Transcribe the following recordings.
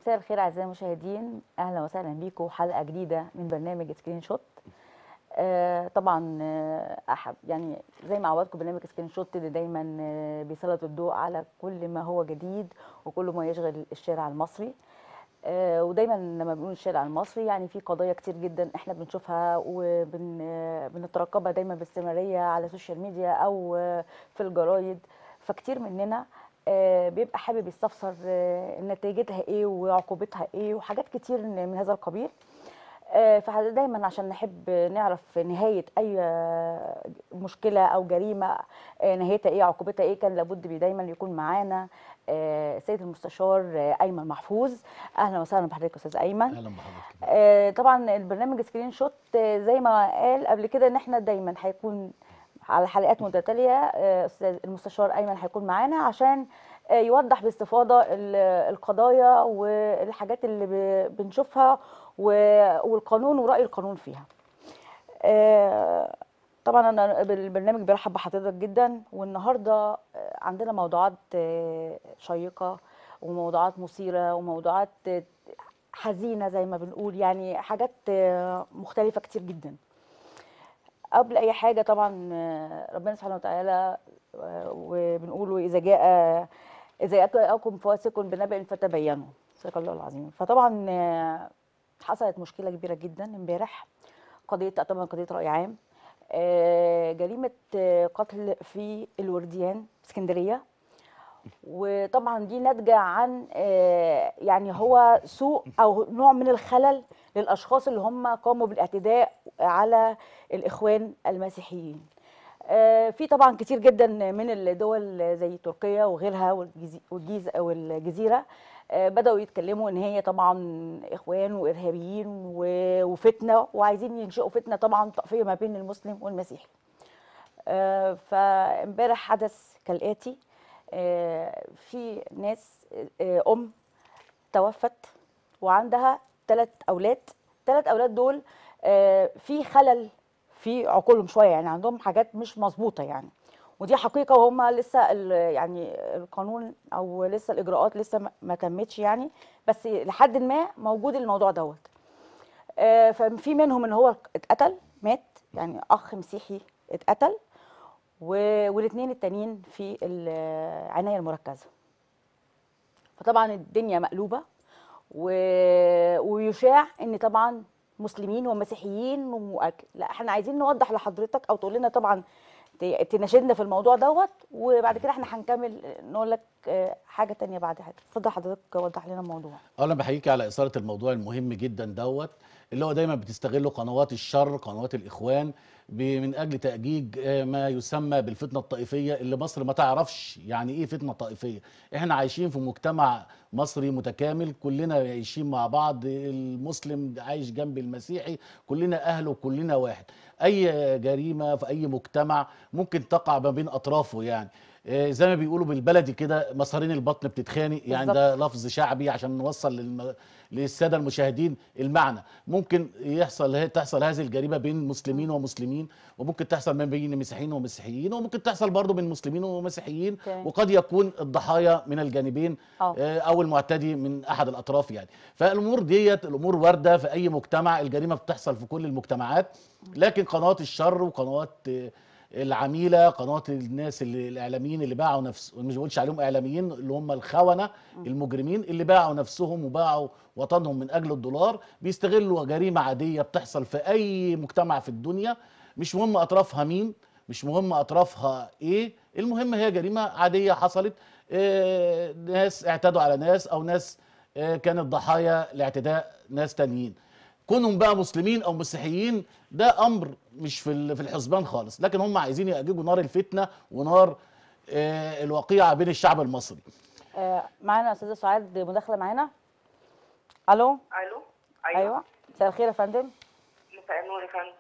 مساء الخير اعزائي المشاهدين اهلا وسهلا بيكم حلقه جديده من برنامج سكرين شوت آه طبعا آه أحب يعني زي ما عودتكم برنامج سكرين شوت اللي دايما آه بيسلط الضوء على كل ما هو جديد وكل ما يشغل الشارع المصري آه ودايما لما بنقول الشارع المصري يعني في قضايا كتير جدا احنا بنشوفها وبنترقبها دايما باستمراريه على السوشيال ميديا او آه في الجرايد فكتير مننا آه، بيبقى حابب يستفسر آه، نتيجتها ايه وعقوبتها ايه وحاجات كتير من هذا القبيل آه، فدايما عشان نحب نعرف نهايه اي آه، مشكله او جريمه آه، نهايتها ايه عقوبتها ايه كان لابد بي دايما يكون معانا آه، السيد المستشار آه، ايمن محفوظ اهلا وسهلا بحضرتك استاذ ايمن اهلا بحضرتك آه، طبعا البرنامج سكرين شوت آه، زي ما قال قبل كده ان احنا دايما هيكون على حلقات متتاليه آه، استاذ المستشار ايمن هيكون معانا عشان آه، يوضح باستفاضه ال- القضايا والحاجات اللي ب- بنشوفها و- والقانون وراي القانون فيها. آه، طبعا انا بالبرنامج بيرحب بحضرتك جدا والنهارده آه، عندنا موضوعات آه، شيقه وموضوعات مثيره وموضوعات آه، حزينه زي ما بنقول يعني حاجات آه، مختلفه كتير جدا. قبل اي حاجه طبعا آه، ربنا سبحانه وتعالى آه، وبنقول اذا جاء اذا جاءكم فاسق بنبأ فتبينوا صدق الله العظيم فطبعا آه، حصلت مشكله كبيره جدا امبارح قضيه طبعا قضيه راي عام آه، جريمه آه، قتل في الورديان اسكندريه وطبعا دي ناتجه عن آه، يعني هو سوء او نوع من الخلل للاشخاص اللي هم قاموا بالاعتداء على الاخوان المسيحيين آه، في طبعا كتير جدا من الدول زي تركيا وغيرها والجزي- والجيز والجزيره آه، بداوا يتكلموا ان هي طبعا اخوان وارهابيين و- وفتنه وعايزين ينشئوا فتنه طبعا طائفيه ما بين المسلم والمسيحي آه، فامبارح حدث كالاتي آه، في ناس آه، ام توفت وعندها ثلاث اولاد ثلاث اولاد دول آه، في خلل في عقولهم شويه يعني عندهم حاجات مش مظبوطه يعني ودي حقيقه وهم لسه ال- يعني القانون او لسه الاجراءات لسه ما- ما تمتش يعني بس لحد ما موجود الموضوع دوت آه، ففي منهم ان هو اتقتل مات يعني اخ مسيحي اتقتل والاثنين التانيين في العنايه المركزه فطبعا الدنيا مقلوبه و... ويشاع ان طبعا مسلمين ومسيحيين ومؤك... لا احنا عايزين نوضح لحضرتك او تقول لنا طبعا ت- تناشدنا في الموضوع دوت وبعد كده احنا هنكمل نقول لك آه، حاجه تانية بعد حاجه اتفضل حضرتك وضح لنا الموضوع اولا بحييك على اثاره الموضوع المهم جدا دوت اللي هو دايما بتستغله قنوات الشر قنوات الاخوان ب- من اجل تاجيج آه، ما يسمى بالفتنه الطائفيه اللي مصر ما تعرفش يعني ايه فتنه طائفيه احنا عايشين في مجتمع مصري متكامل كلنا عايشين مع بعض المسلم عايش جنب المسيحي كلنا اهل وكلنا واحد اي جريمه في اي مجتمع ممكن تقع ما بين اطرافه يعني آه، زي ما بيقولوا بالبلدي كده مصارين البطن بتتخانق يعني بالظبط. ده لفظ شعبي عشان نوصل للم... للساده المشاهدين المعنى ممكن يحصل تحصل هذه الجريمه بين مسلمين ومسلمين وممكن تحصل ما بين مسيحيين ومسيحيين وممكن تحصل برضه بين مسلمين ومسيحيين تمام. وقد يكون الضحايا من الجانبين اه آه، او المعتدي من احد الاطراف يعني فالامور ديت الامور وارده في اي مجتمع الجريمه بتحصل في كل المجتمعات لكن قنوات الشر وقنوات آه، العميله قنوات الناس اللي الاعلاميين اللي باعوا نفس مش بقولش عليهم اعلاميين اللي هم الخونه المجرمين اللي باعوا نفسهم وباعوا وطنهم من اجل الدولار بيستغلوا جريمه عاديه بتحصل في اي مجتمع في الدنيا مش مهم اطرافها مين مش مهم اطرافها ايه المهم هي جريمه عاديه حصلت آه، ناس اعتدوا على ناس او ناس آه، كانت ضحايا لاعتداء ناس تانيين كونهم بقى مسلمين او مسيحيين ده امر مش في ال- في الحسبان خالص لكن هم عايزين يأججوا نار الفتنه ونار آه، الوقيعه بين الشعب المصري آه، معانا استاذه سعاد مداخله معانا الو الو ايوه مساء الخير يا فندم مساء النور يا فندم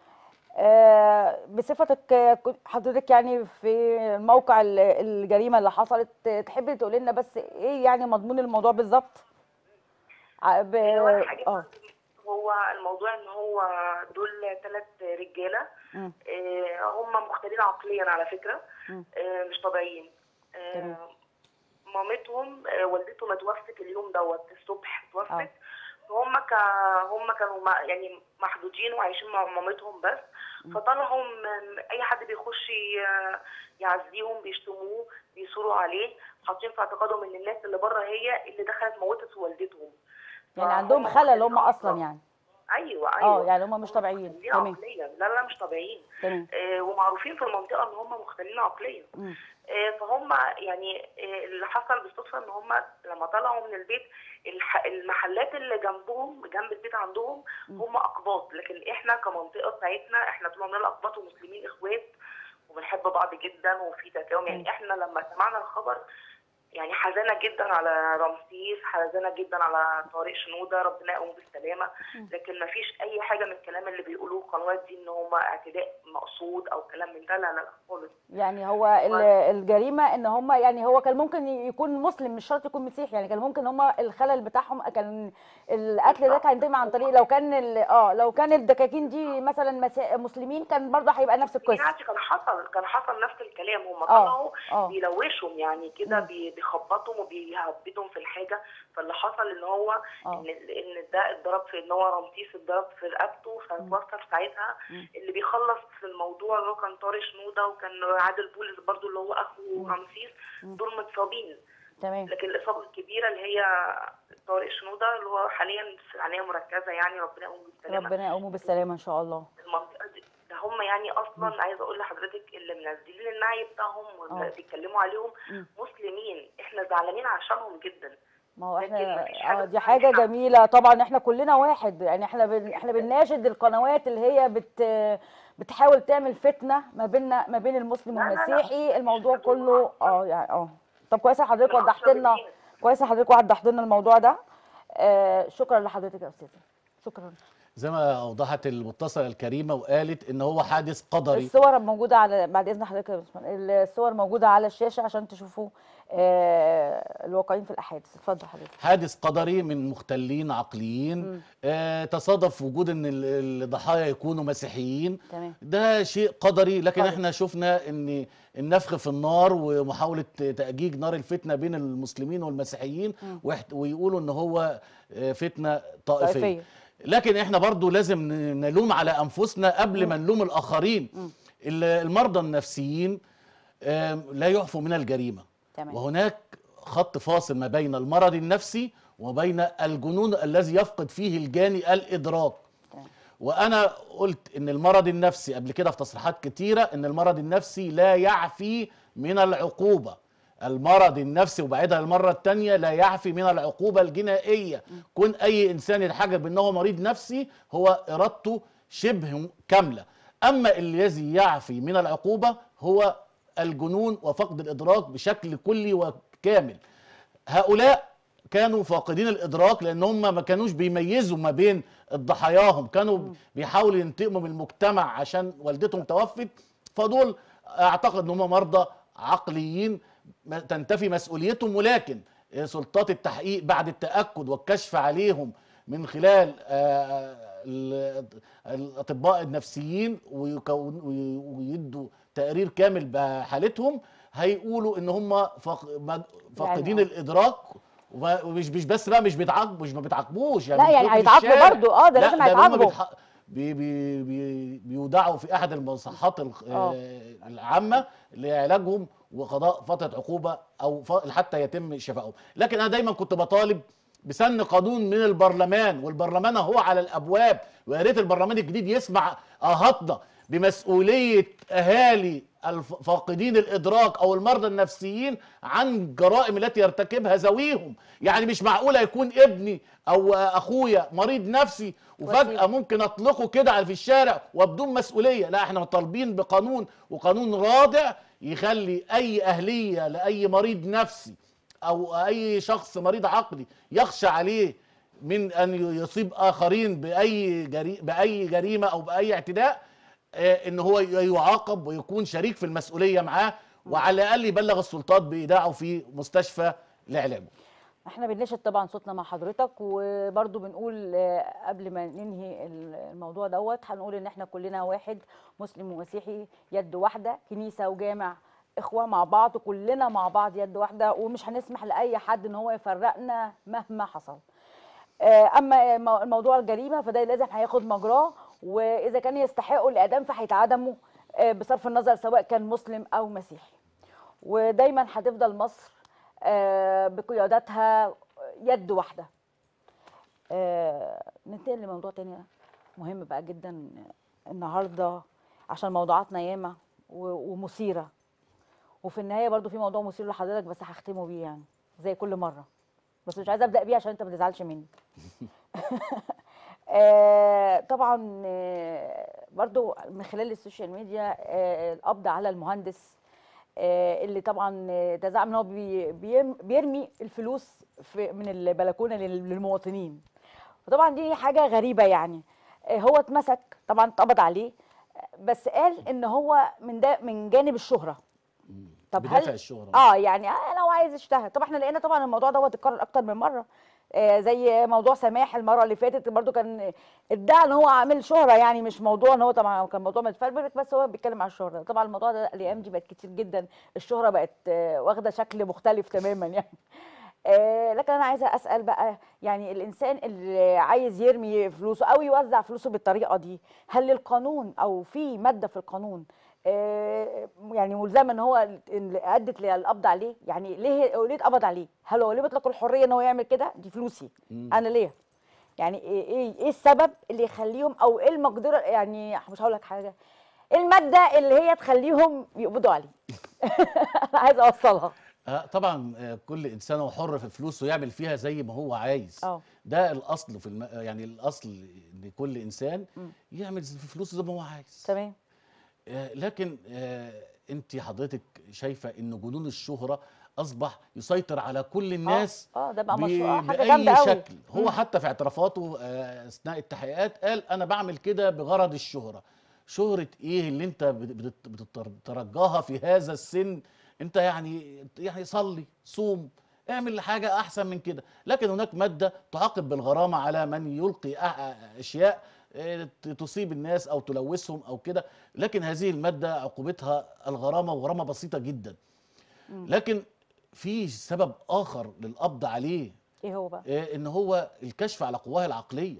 آه، بصفتك آه، كنت- حضرتك يعني في موقع ال- الجريمه اللي حصلت آه، تحبي تقولي لنا بس ايه يعني مضمون الموضوع بالظبط ع- ب... هو الحاجة اه هو الموضوع ان هو دول ثلاث رجاله مم. آه، هم مختلين عقليا على فكره مم. آه، مش طبيعيين تمام. آه، مامتهم آه، والدتهم اتوفت اليوم دوت الصبح آه. اتوفت فهم ك... هم كانوا مع... يعني محدودين وعايشين مع مامتهم بس فطلعوا من اي حد بيخش ي- يعزيهم بيشتموه بيثوروا عليه حاطين في اعتقادهم ان الناس اللي بره هي اللي دخلت موتت والدتهم يعني فهم عندهم خلل هم مخلين اصلا يعني ايوه ايوه اه يعني هم مش طبيعيين مختلين تمام عقليا لا لا مش طبيعيين تمام آه، ومعروفين في المنطقه ان هم مختلين عقليا مم. آه، فهم يعني آه، اللي حصل بالصدفه ان هم لما طلعوا من البيت الح- المحلات اللي جنبهم جنب البيت عندهم هم اقباط لكن احنا كمنطقه بتاعتنا احنا طول عمرنا اقباط ومسلمين اخوات وبنحب بعض جدا وفي تفاهم يعني احنا لما سمعنا الخبر يعني حزانه جدا على رمسيس حزانه جدا على طارق شنوده ربنا يقوم بالسلامه لكن ما فيش اي حاجه من الكلام اللي بيقولوه القنوات دي ان هم اعتداء مقصود او كلام من ده لا لا لا خالص يعني هو ال- الجريمه ان هم يعني هو كان ممكن يكون مسلم مش شرط يكون مسيحي يعني كان ممكن هم الخلل بتاعهم كان القتل ده كان يتم عن طريق لو كان ال- اه لو كان الدكاكين دي مثلا مسا- مسلمين كان برضه هيبقى نفس القصه يعني كان حصل كان حصل نفس الكلام هم آه، طلعوا آه. بيلوشهم يعني كده مم. بي- بيخبطهم وبيهبدهم في الحاجه فاللي حصل ان هو آه. ان ان ده اتضرب في ان هو رمسيس اتضرب في رقبته فتوفى في ساعتها مم. اللي بيخلص في الموضوع اللي هو كان طارق شنوده وكان عادل بولس برضو اللي هو اخو رمسيس دول متصابين تمام لكن الاصابه الكبيره اللي هي طارق شنوده اللي هو حاليا في عنايه مركزه يعني ربنا يقوم بالسلامه ربنا يقومه بالسلامه ان شاء الله المنطقه دي ده هم يعني اصلا عايزه اقول لحضرتك اللي منزلين النعي بتاعهم واللي آه. بيتكلموا عليهم مم. مسلمين احنا زعلانين عشانهم جدا ما هو لكن احنا مفيش حاجة اه دي اسمها حاجه إن إحنا- جميله طبعا احنا كلنا واحد يعني احنا بن احنا بنناشد القنوات اللي هي بت بتحاول تعمل فتنه ما بيننا ما بين المسلم لا، لا، لا. والمسيحي الموضوع إحنا دول كله أصلاً اه يعني اه طب كويس إن حضرتك من وضحت أقرب لنا الناس. كويس إن حضرتك وضحت لنا الموضوع ده آه شكرا لحضرتك يا استاذه شكرا زي ما اوضحت المتصله الكريمه وقالت ان هو حادث قدري الصور موجوده على بعد اذن حضرتك يا باشمهندس الصور موجوده على الشاشه عشان تشوفوا آه الواقعين في الاحادث اتفضل حضرتك حادث قدري من مختلين عقليين آه تصادف وجود ان ال- الضحايا يكونوا مسيحيين تمام. ده شيء قدري لكن قدري. احنا شفنا ان النفخ في النار ومحاوله تاجيج نار الفتنه بين المسلمين والمسيحيين ويحت- ويقولوا ان هو آه، فتنه طائفيه, طائفية. لكن احنا برضو لازم ن- نلوم على انفسنا قبل ما نلوم الاخرين ال- المرضى النفسيين آم، لا يعفوا من الجريمه تمام. وهناك خط فاصل ما بين المرض النفسي وبين الجنون الذي يفقد فيه الجاني الادراك تمام. وانا قلت ان المرض النفسي قبل كده في تصريحات كتيره ان المرض النفسي لا يعفي من العقوبه المرض النفسي وبعدها المرة التانية لا يعفي من العقوبة الجنائية كون أي إنسان يتحجج بأنه مريض نفسي هو إرادته شبه كاملة أما الذي يعفي من العقوبة هو الجنون وفقد الإدراك بشكل كلي وكامل هؤلاء كانوا فاقدين الادراك لان هم ما كانوش بيميزوا ما بين ضحاياهم كانوا بيحاولوا ينتقموا من المجتمع عشان والدتهم توفت فدول اعتقد ان هم مرضى عقليين ما- تنتفي مسؤوليتهم ولكن سلطات التحقيق بعد التاكد والكشف عليهم من خلال آه، ال- الاطباء النفسيين ويكون- وي- ويدوا تقرير كامل بحالتهم هيقولوا ان هم فاق- مج- فاقدين آه. الادراك وما- ومش مش بس بقى مش بيتعاقبوا مش ما بيتعاقبوش لا، يعني بيخرجوا هيتعاقبوا الشارع. برضو، آه، ده لا، لازم هم هيتعاقبوا. بيتح- بي بي بي بيودعوا في احد المصحات الخ- آه. آه، العامه لعلاجهم وقضاء فتره عقوبه او ف- حتى يتم شفائهم لكن انا دايما كنت بطالب بسن قانون من البرلمان والبرلمان هو على الابواب ويا ريت البرلمان الجديد يسمع اهاتنا بمسؤوليه اهالي الف- فاقدين الادراك او المرضى النفسيين عن الجرائم التي يرتكبها ذويهم يعني مش معقوله يكون ابني او اخويا مريض نفسي وفجاه وسيلة. ممكن اطلقه كده على- في الشارع وبدون مسؤوليه لا احنا طالبين بقانون وقانون رادع يخلي اي اهليه لاي مريض نفسي او اي شخص مريض عقلي يخشى عليه من ان يصيب اخرين باي جري باي جريمه او باي اعتداء آه، ان هو يعاقب ويكون شريك في المسؤوليه معاه وعلى الاقل يبلغ السلطات بايداعه في مستشفى لعلاجه احنا بنناشد طبعا صوتنا مع حضرتك وبرضو بنقول آه، قبل ما ننهي الموضوع دوت هنقول ان احنا كلنا واحد مسلم ومسيحي يد واحده كنيسه وجامع اخوه مع بعض كلنا مع بعض يد واحده ومش هنسمح لاي حد ان هو يفرقنا مهما حصل آه، اما مو- موضوع الجريمه فده لازم هياخد مجراه واذا كان يستحقوا الاعدام فهيتعدموا آه، بصرف النظر سواء كان مسلم او مسيحي ودايما هتفضل مصر آه، بقيادتها يد واحده آه، ننتقل لموضوع تاني مهم بقى جدا النهارده عشان موضوعاتنا ياما و- ومثيره وفي النهايه برضو في موضوع مثير لحضرتك بس هختمه بيه يعني زي كل مره بس مش عايزه ابدا بيه عشان انت ما تزعلش مني آه، طبعا آه، برضو من خلال السوشيال ميديا آه، القبض على المهندس آه، اللي طبعا آه، تزعم ان هو بي- بيم- بيرمي الفلوس في من البلكونه لل- للمواطنين وطبعا دي حاجه غريبه يعني آه، هو اتمسك طبعا اتقبض عليه آه، بس قال ان هو من ده من جانب الشهره طب بدافع هل الشهرة اه يعني آه لو عايز يشتهر طب احنا لقينا طبعا الموضوع دوت اتكرر اكتر من مره آه زي موضوع سماح المره اللي فاتت برضو كان ادعى ان هو عامل شهره يعني مش موضوع ان هو طبعا كان موضوع متفبرك بس هو بيتكلم عن الشهره طبعا الموضوع ده الايام دي بقت كتير جدا الشهره بقت آه واخده شكل مختلف تماما يعني آه لكن انا عايزه اسال بقى يعني الانسان اللي عايز يرمي فلوسه او يوزع فلوسه بالطريقه دي هل القانون او في ماده في القانون آه، يعني ملزم ان هو اللي ادت للقبض عليه يعني ليه ليه اتقبض عليه هل هو ليه بيطلق الحريه ان هو يعمل كده دي فلوسي انا ليه يعني ايه ايه ايه السبب اللي يخليهم او ايه المقدره يعني مش هقول لك حاجه إيه الماده اللي هي تخليهم يقبضوا عليه انا عايزه اوصلها آه طبعا آه كل انسان هو حر في فلوسه يعمل فيها زي ما هو عايز اه ده الاصل في الم... يعني الاصل ان كل انسان يعمل في فلوسه زي ما هو عايز تمام آه لكن آه انت حضرتك شايفه ان جنون الشهره اصبح يسيطر على كل الناس اه اه ده بقى ب- مشروع آه، حاجه باي جامده قوي شكل هو حتى في اعترافاته آه، اثناء التحقيقات قال انا بعمل كده بغرض الشهره شهره ايه اللي انت بت- بت- بتترجاها في هذا السن انت يعني يعني صلي صوم اعمل حاجه احسن من كده لكن هناك ماده تعاقب بالغرامه على من يلقي أ- اشياء آه، ت- تصيب الناس او تلوثهم او كده لكن هذه الماده عقوبتها الغرامه وغرامه بسيطه جدا لكن في سبب اخر للقبض عليه ايه هو بقى إيه ان هو الكشف على قواه العقليه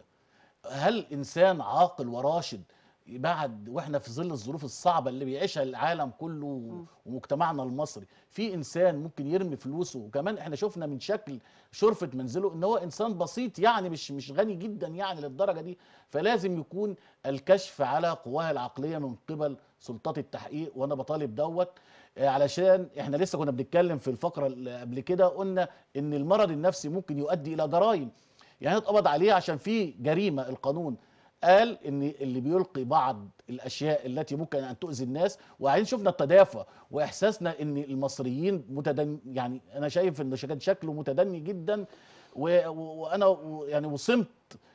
هل انسان عاقل وراشد بعد واحنا في ظل الظروف الصعبه اللي بيعيشها العالم كله ومجتمعنا المصري في انسان ممكن يرمي فلوسه وكمان احنا شفنا من شكل شرفه منزله ان هو انسان بسيط يعني مش مش غني جدا يعني للدرجه دي فلازم يكون الكشف على قواه العقليه من قبل سلطات التحقيق وانا بطالب دوت آه، علشان احنا لسه كنا بنتكلم في الفقره اللي قبل كده قلنا ان المرض النفسي ممكن يؤدي الى جرائم يعني اتقبض عليه عشان في جريمه القانون قال ان اللي بيلقي بعض الاشياء التي ممكن ان تؤذي الناس وبعدين شفنا التدافع واحساسنا ان المصريين متدن يعني انا شايف ان كان شكله متدني جدا و- و- وانا و- يعني وصمت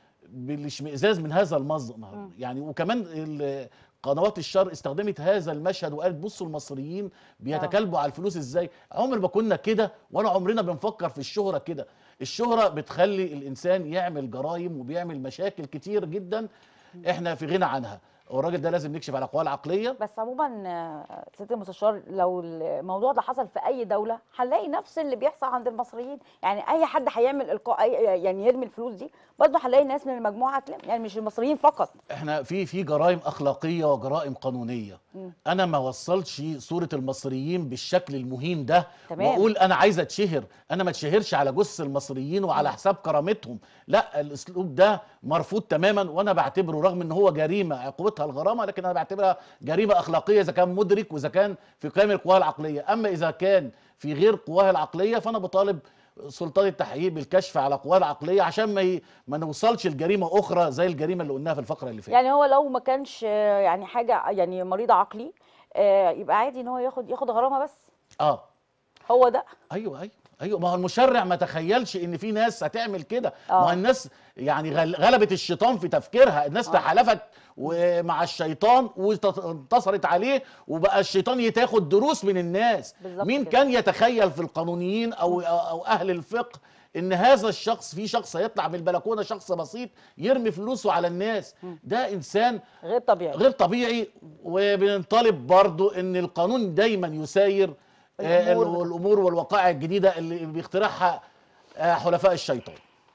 بالاشمئزاز من هذا المنظر يعني وكمان ال- قنوات الشر استخدمت هذا المشهد وقالت بصوا المصريين بيتكلبوا على الفلوس ازاي عمر ما كنا كده ولا عمرنا بنفكر في الشهرة كده الشهرة بتخلي الانسان يعمل جرائم وبيعمل مشاكل كتير جدا احنا في غنى عنها والراجل ده لازم نكشف على قواه العقليه بس عموما آه، سياده المستشار لو الموضوع ده حصل في اي دوله هنلاقي نفس اللي بيحصل عند المصريين يعني اي حد هيعمل القاء أي- يعني يرمي الفلوس دي برضه هنلاقي ناس من المجموعه تلم يعني مش المصريين فقط احنا في في جرائم اخلاقيه وجرائم قانونيه انا ما وصلش صوره المصريين بالشكل المهين ده تمام. واقول انا عايز اتشهر انا ما اتشهرش على جث المصريين وعلى حساب كرامتهم لا الاسلوب ده مرفوض تماما وانا بعتبره رغم ان هو جريمه عقوبتها الغرامه لكن انا بعتبرها جريمه اخلاقيه اذا كان مدرك واذا كان في قيام القوى العقليه اما اذا كان في غير قواه العقليه فانا بطالب سلطات التحقيق بالكشف على قواه العقليه عشان ما ي... ما نوصلش لجريمه اخرى زي الجريمه اللي قلناها في الفقره اللي فاتت يعني هو لو ما كانش آه، يعني حاجه يعني مريض عقلي آه، يبقى عادي ان هو ياخد ياخد غرامه بس اه هو ده ايوه ايوه ايوه ما هو المشرع ما تخيلش ان في ناس هتعمل كده ما آه. هو الناس يعني غل- غلبت الشيطان في تفكيرها الناس آه. تحالفت ومع الشيطان وانتصرت عليه وبقى الشيطان يتاخد دروس من الناس بالظبط مين كده. كان يتخيل في القانونيين او او اهل الفقه ان هذا الشخص في شخص هيطلع من البلكونه شخص بسيط يرمي فلوسه على الناس ده انسان غير طبيعي غير طبيعي وبنطالب برضو ان القانون دايما يساير آه، الأمور. الامور والوقائع الجديده اللي بيقترحها آه، حلفاء الشيطان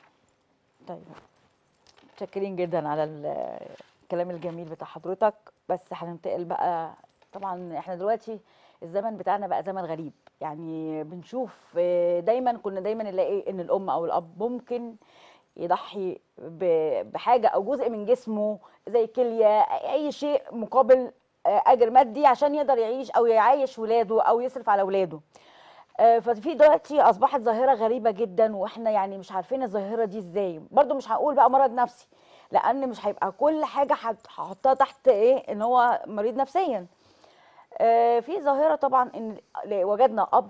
طيب متشكرين جدا على ال- الكلام الجميل بتاع حضرتك بس هننتقل بقى طبعا احنا دلوقتي الزمن بتاعنا بقى زمن غريب يعني بنشوف آه، دايما كنا دايما نلاقي ان الام او الاب ممكن يضحي ب- بحاجه او جزء من جسمه زي كليه اي شيء مقابل آه، اجر مادي عشان يقدر يعيش او يعيش ولاده او يصرف على ولاده آه، ففي دلوقتي اصبحت ظاهره غريبه جدا واحنا يعني مش عارفين الظاهره دي ازاي برضو مش هقول بقى مرض نفسي لان مش هيبقى كل حاجه هت- هحطها تحت ايه ان هو مريض نفسيا آه، في ظاهره طبعا ان وجدنا اب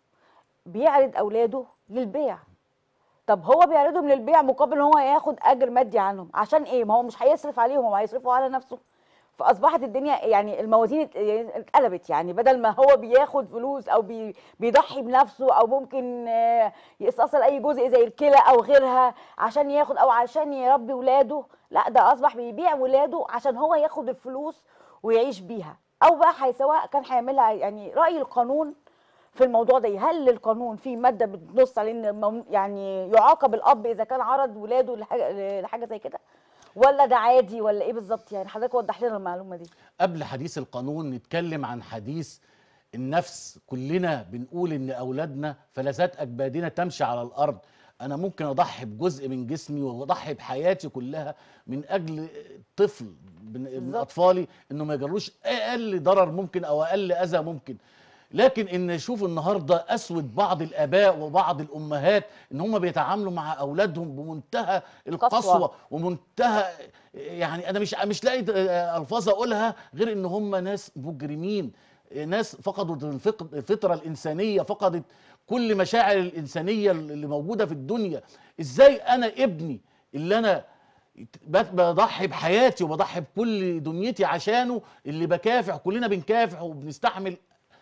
بيعرض اولاده للبيع طب هو بيعرضهم للبيع مقابل ان هو ياخد اجر مادي عنهم عشان ايه ما هو مش هيصرف عليهم هو هيصرفوا على نفسه فاصبحت الدنيا يعني الموازين ات- يعني اتقلبت يعني بدل ما هو بياخد فلوس او بي بيضحي بنفسه او ممكن آه، يستأصل اي جزء زي الكلى او غيرها عشان ياخد او عشان يربي ولاده لا ده اصبح بيبيع ولاده عشان هو ياخد الفلوس ويعيش بيها او بقى هي- سواء كان هيعملها يعني رأي القانون في الموضوع ده هل القانون فيه ماده بتنص على ان مم- يعني يعاقب الاب اذا كان عرض ولاده لحاجه لحاجه زي كده ولا ده عادي ولا ايه بالظبط يعني حضرتك وضح لنا المعلومه دي قبل حديث القانون نتكلم عن حديث النفس كلنا بنقول ان اولادنا فلذات اجبادنا تمشي على الارض انا ممكن اضحي بجزء من جسمي واضحي بحياتي كلها من اجل طفل من من بالظبط. اطفالي انه ما يجروش اقل ضرر ممكن او اقل اذى ممكن لكن ان نشوف النهارده اسود بعض الاباء وبعض الامهات ان هم بيتعاملوا مع اولادهم بمنتهى القسوه قسوة. ومنتهى يعني انا مش مش لاقي الفاظ اقولها غير ان هم ناس مجرمين ناس فقدوا الفق- الفطره الانسانيه فقدت كل مشاعر الانسانيه اللي موجوده في الدنيا ازاي انا ابني اللي انا ب- بضحي بحياتي وبضحي بكل دنيتي عشانه اللي بكافح كلنا بنكافح وبنستحمل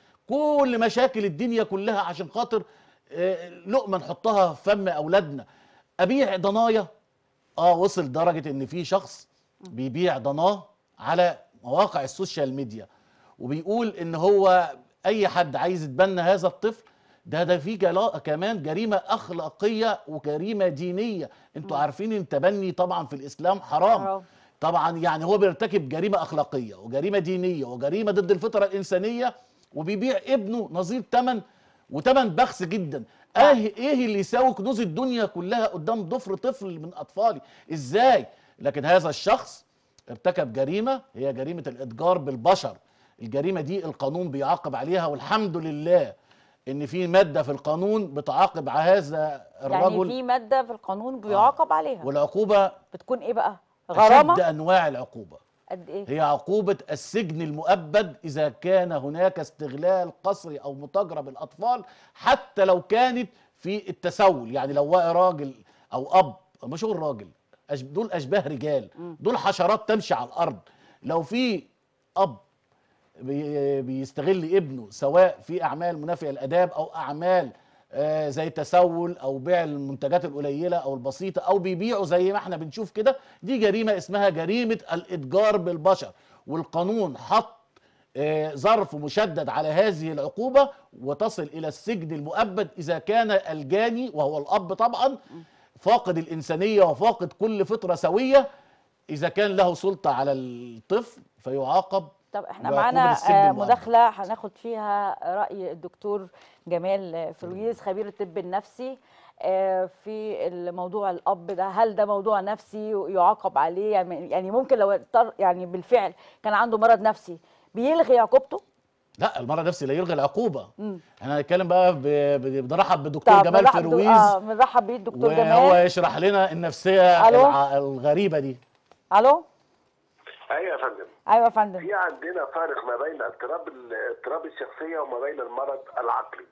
كل مشاكل الدنيا كلها عشان خاطر آه، لقمه نحطها في فم اولادنا ابيع ضنايا اه وصل درجه ان في شخص بيبيع ضناه على مواقع السوشيال ميديا وبيقول ان هو اي حد عايز يتبنى هذا الطفل ده ده في جلا- كمان جريمه اخلاقيه وجريمه دينيه انتوا عارفين ان التبني طبعا في الاسلام حرام حرام. طبعا يعني هو بيرتكب جريمه اخلاقيه وجريمه دينيه وجريمه ضد الفطره الانسانيه وبيبيع ابنه نظير ثمن وثمن بخس جدا اه ايه اللي يساوي كنوز الدنيا كلها قدام ضفر طفل من اطفالي ازاي لكن هذا الشخص ارتكب جريمه هي جريمه الاتجار بالبشر الجريمه دي القانون بيعاقب عليها والحمد لله ان في ماده في القانون بتعاقب على هذا يعني الرجل في ماده في القانون بيعاقب عليها والعقوبه بتكون ايه بقى اشد غرامه انواع العقوبه قد ايه هي عقوبة السجن المؤبد إذا كان هناك استغلال قسري أو متاجرة بالأطفال حتى لو كانت في التسول يعني لو واقع راجل أو أب مش هو الراجل أش- دول أشباه رجال دول حشرات تمشي على الأرض لو في أب بي- بيستغل ابنه سواء في أعمال منافية للآداب أو أعمال آه، زي التسول او بيع المنتجات القليله او البسيطه او بيبيعوا زي ما احنا بنشوف كده دي جريمه اسمها جريمه الاتجار بالبشر والقانون حط آه، ظرف مشدد على هذه العقوبه وتصل الى السجن المؤبد اذا كان الجاني وهو الاب طبعا فاقد الانسانيه وفاقد كل فطره سويه اذا كان له سلطه على الطفل فيعاقب طب احنا بعقوبة معانا السجن آه، المؤبد. مداخله هناخد فيها راي الدكتور جمال آه، فلويز خبير الطب النفسي آه، في الموضوع الاب ده هل ده موضوع نفسي يعاقب عليه يعني يعني ممكن لو اضطر يعني بالفعل كان عنده مرض نفسي بيلغي عقوبته لا المرض النفسي لا يلغي العقوبه مم. احنا هنتكلم بقى ب- ب- بنرحب بالدكتور طب جمال بنرحب بدو- فرويز اه بنرحب بيه الدكتور وهو جمال يشرح لنا النفسيه ألو؟ الع- الغريبه دي الو ايوه يا فندم ايوه يا فندم في عندنا فارق ما بين اضطراب ال- اضطراب الشخصيه وما بين المرض العقلي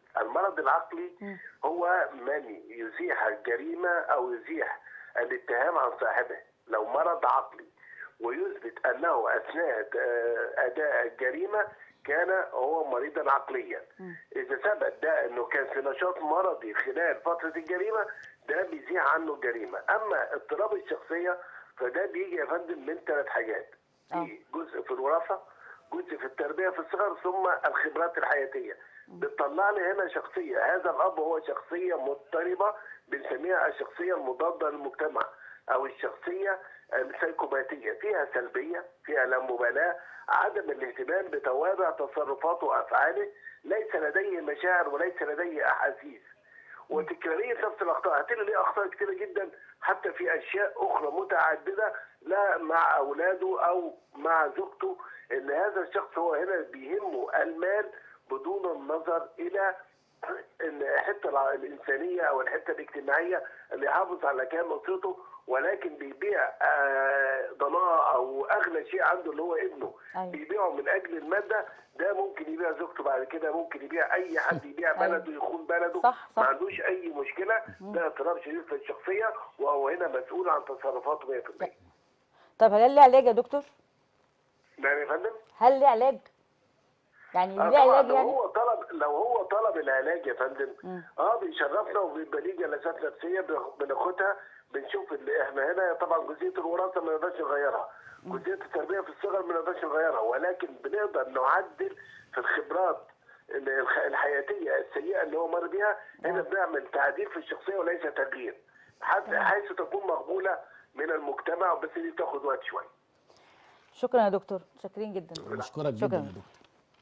المرض العقلي هو من يزيح الجريمه او يزيح الاتهام عن صاحبه لو مرض عقلي ويثبت انه اثناء آه، اداء الجريمه كان هو مريضا عقليا اذا ثبت ده انه كان في نشاط مرضي خلال فتره الجريمه ده بيزيح عنه الجريمه اما اضطراب الشخصيه فده بيجي يا فندم من ثلاث حاجات في جزء في الوراثه جزء في التربيه في الصغر ثم الخبرات الحياتيه بتطلع لي هنا شخصيه هذا الاب هو شخصيه مضطربه بنسميها الشخصيه المضاده للمجتمع او الشخصيه السيكوباتيه فيها سلبيه فيها لا مبالاه عدم الاهتمام بتوابع تصرفاته وافعاله ليس لديه مشاعر وليس لديه احاسيس وتكراريه نفس الاخطاء هتلاقي ليه اخطاء كتيره جدا حتى في اشياء اخرى متعدده لا مع اولاده او مع زوجته ان هذا الشخص هو هنا بيهمه المال بدون النظر الى ان الحته الع- الانسانيه او الحته الاجتماعيه اللي يحافظ على كيان اسرته ولكن بيبيع آه، ضناء او اغلى شيء عنده اللي هو ابنه أيوة. بيبيعه من اجل الماده ده ممكن يبيع زوجته بعد كده ممكن يبيع اي حد يبيع أيوة. بلده يخون بلده صح، صح. ما عندوش اي مشكله ده اضطراب شديد في الشخصيه وهو هنا مسؤول عن تصرفاته 100% طب هل ليه علاج يا دكتور نعم يا فندم هل ليه علاج يعني آه ليه طبعا علاج لو يعني هو طلب لو هو طلب العلاج يا فندم اه بيشرفنا وبيبقى ليه جلسات نفسيه بناخ- بناخدها بنشوف اللي احنا هنا طبعا جزئيه الوراثه ما نقدرش نغيرها جزئيه التربيه في الصغر ما نقدرش نغيرها ولكن بنقدر نعدل في الخبرات ال- الخ- الحياتيه السيئه اللي هو مر بيها هنا بنعمل تعديل في الشخصيه وليس تغيير حتى حيث تكون مقبوله من المجتمع بس دي بتاخد وقت شويه شكرا يا دكتور شاكرين جدا بشكرك شكراً. جدا يا دكتور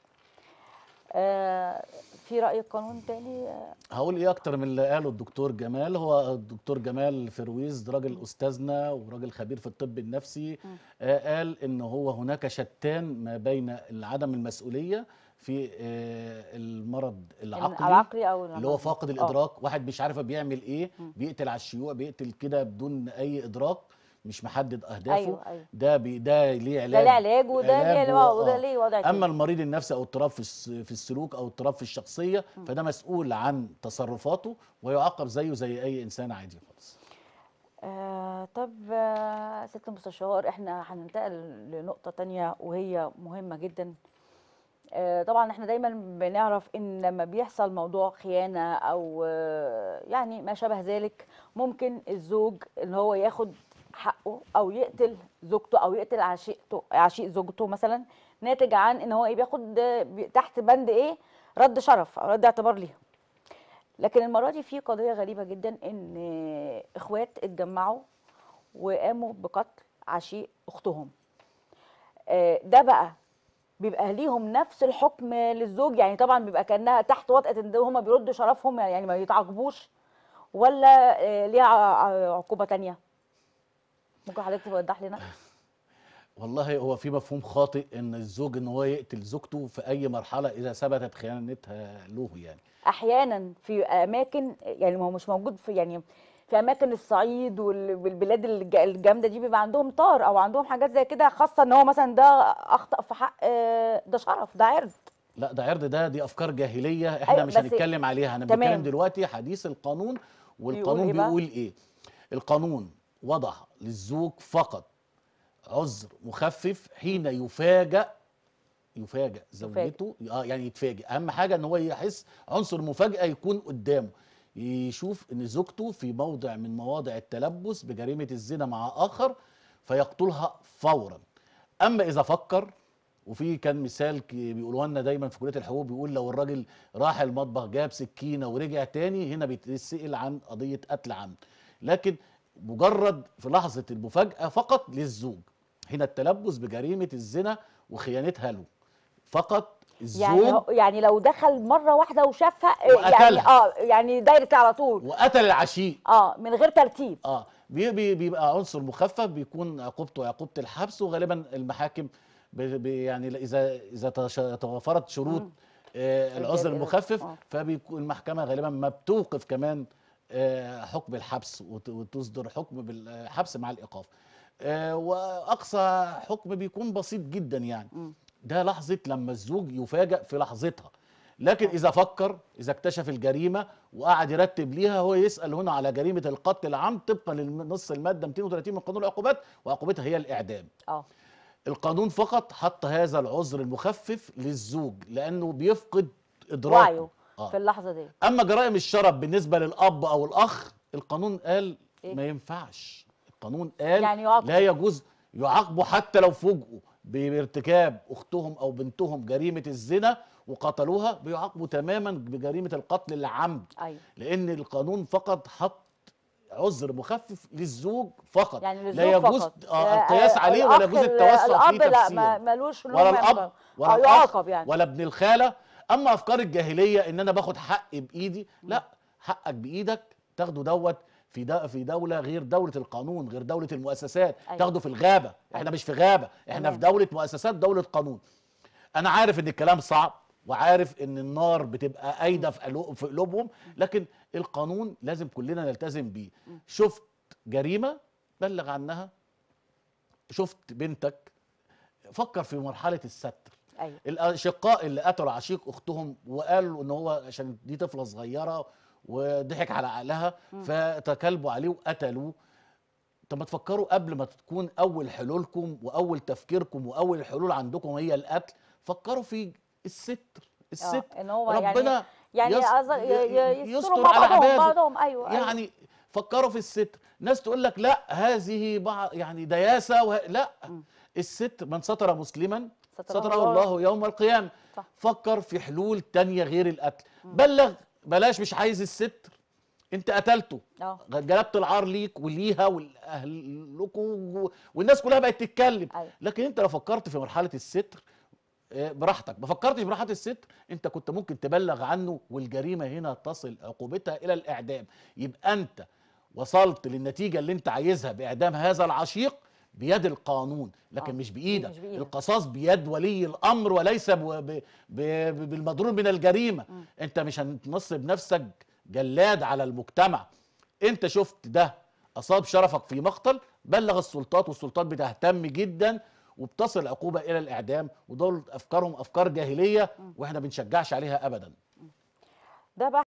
آه في رأي قانون تاني آه هقول ايه اكتر من اللي قاله الدكتور جمال هو الدكتور جمال فرويز راجل استاذنا وراجل خبير في الطب النفسي آه قال ان هو هناك شتان ما بين عدم المسؤوليه في آه المرض العقلي العقلي أو اللي هو فاقد آه. الادراك واحد مش عارف بيعمل ايه بيقتل على الشيوع بيقتل كده بدون اي ادراك مش محدد اهدافه أيوة، أيوة. ده بي ده ليه علاج ده ليه علاج وده علاج ليه و- آه، وده آه. ليه وضع تاني. اما المريض النفسي او اضطراب في الس- في السلوك او اضطراب في الشخصيه فده مسؤول عن تصرفاته ويعاقب زيه زي اي انسان عادي خالص آه طب آه ست المستشار احنا هننتقل لنقطة تانية وهي مهمة جدا آه طبعا احنا دايما بنعرف ان لما بيحصل موضوع خيانة او آه يعني ما شابه ذلك ممكن الزوج ان هو ياخد حقه او يقتل زوجته او يقتل عشيقته عشيق زوجته مثلا ناتج عن ان هو ايه بياخد آه، بي- تحت بند ايه رد شرف او رد اعتبار ليها لكن المره دي في قضيه غريبه جدا ان اخوات اتجمعوا وقاموا بقتل عشيق اختهم آه، ده بقى بيبقى ليهم نفس الحكم للزوج يعني طبعا بيبقى كانها تحت وطأة ان هم بيردوا شرفهم يعني ما يتعاقبوش ولا آه، ليها ع- ع- عقوبه تانية ممكن حضرتك توضح لنا والله هو في مفهوم خاطئ ان الزوج ان هو يقتل زوجته في اي مرحله اذا ثبتت خيانتها له يعني احيانا في اماكن يعني ما هو مش موجود في يعني في اماكن الصعيد وال- والبلاد الج- الجامده دي بيبقى عندهم طار او عندهم حاجات زي كده خاصه ان هو مثلا ده اخطا في حق آه، ده شرف ده عرض لا ده عرض ده دي افكار جاهليه احنا أيوة، مش بس- هنتكلم عليها انا تمام. بنتكلم دلوقتي حديث القانون والقانون إيه بقى؟ بيقول ايه القانون وضع للزوج فقط عذر مخفف حين يفاجأ يفاجأ زوجته اه يعني يتفاجئ اهم حاجه ان هو يحس عنصر مفاجاه يكون قدامه يشوف ان زوجته في موضع من مواضع التلبس بجريمه الزنا مع اخر فيقتلها فورا اما اذا فكر وفي كان مثال ك- بيقولوها لنا دايما في كليه الحقوق بيقول لو الراجل راح المطبخ جاب سكينه ورجع تاني هنا بيتسال عن قضيه قتل عمد لكن مجرد في لحظه المفاجاه فقط للزوج هنا التلبس بجريمه الزنا وخيانتها له فقط الزوج يعني هو- يعني لو دخل مره واحده وشافها آه، يعني وقتلها. اه يعني دايركت على طول وقتل العشيق اه من غير ترتيب اه بي- بي- بيبقى عنصر مخفف بيكون عقوبته عقوبه الحبس وغالبا المحاكم ب- ب- يعني اذا اذا تش- توفرت شروط آه العذر الجائزة. المخفف آه. فبيكون المحكمه غالبا ما بتوقف كمان آه حكم الحبس وت- وتصدر حكم بالحبس مع الايقاف آه واقصى حكم بيكون بسيط جدا يعني ده لحظه لما الزوج يفاجأ في لحظتها لكن اذا فكر اذا اكتشف الجريمه وقعد يرتب ليها هو يسال هنا على جريمه القتل العمد طبقا لنص الماده 230 من قانون العقوبات وعقوبتها هي الاعدام اه القانون فقط حط هذا العذر المخفف للزوج لانه بيفقد ادراكه وعيه آه. في اللحظه دي اما جرائم الشرف بالنسبه للاب او الاخ القانون قال إيه؟ ما ينفعش القانون قال يعني يعاقب. لا يجوز يعاقبوا حتى لو فوجئوا بارتكاب اختهم او بنتهم جريمه الزنا وقتلوها بيعاقبوا تماما بجريمه القتل العمد ايوه لان القانون فقط حط عذر مخفف للزوج فقط يعني لا للزوج يجوز فقط آه القياس عليه ولا الأخ يجوز ال- التوسع الاب فيه لا تفسير ما ملوش له ولا ما الاب ينفع. ولا آه، الاخ يعاقب يعني ولا ابن الخاله اما افكار الجاهليه ان انا باخد حقي بايدي لا حقك بايدك تاخده دوت في دا في دوله غير دوله القانون غير دوله المؤسسات أيوة. تاخده في الغابه احنا أيوة. مش في غابه احنا في تمام. دوله مؤسسات دوله قانون انا عارف ان الكلام صعب وعارف ان النار بتبقى قايده في قلو- في قلوبهم لكن القانون لازم كلنا نلتزم بيه شفت جريمه بلغ عنها شفت بنتك فكر في مرحله الستر ايوه الاشقاء اللي قتلوا عشيق اختهم وقالوا ان هو عشان دي طفله صغيره وضحك على عقلها فتكلبوا عليه وقتلوه طب ما تفكروا قبل ما تكون اول حلولكم واول تفكيركم واول الحلول عندكم هي القتل فكروا في الستر الستر آه، ان هو ربنا يعني يعني يس- قصدك ي- ي- يستر يستروا مع على بعضهم عباده. بعضهم ايوه أيوة. يعني فكروا في الستر ناس تقول لك لا هذه بعض يعني دياسه وه... لا الستر من ستر مسلما ستره ستره الله. الله يوم القيامه صح. فكر في حلول تانية غير القتل بلغ بلاش مش عايز الستر انت قتلته اه جلبت العار ليك وليها ولاهلكم والناس كلها بقت تتكلم أيوة. لكن انت لو فكرت في مرحله الستر آه، براحتك ما فكرتش براحه الستر انت كنت ممكن تبلغ عنه والجريمه هنا تصل عقوبتها الى الاعدام يبقى انت وصلت للنتيجه اللي انت عايزها باعدام هذا العشيق بيد القانون لكن آه، مش بايدك مش بإيدك. القصاص بيد ولي الامر وليس ب... ب... ب... بالمضرور من الجريمه انت مش هتنصب نفسك جلاد على المجتمع انت شفت ده اصاب شرفك في مقتل بلغ السلطات والسلطات بتهتم جدا وبتصل العقوبه الى الاعدام ودول افكارهم افكار جاهليه واحنا بنشجعش عليها ابدا ده بقى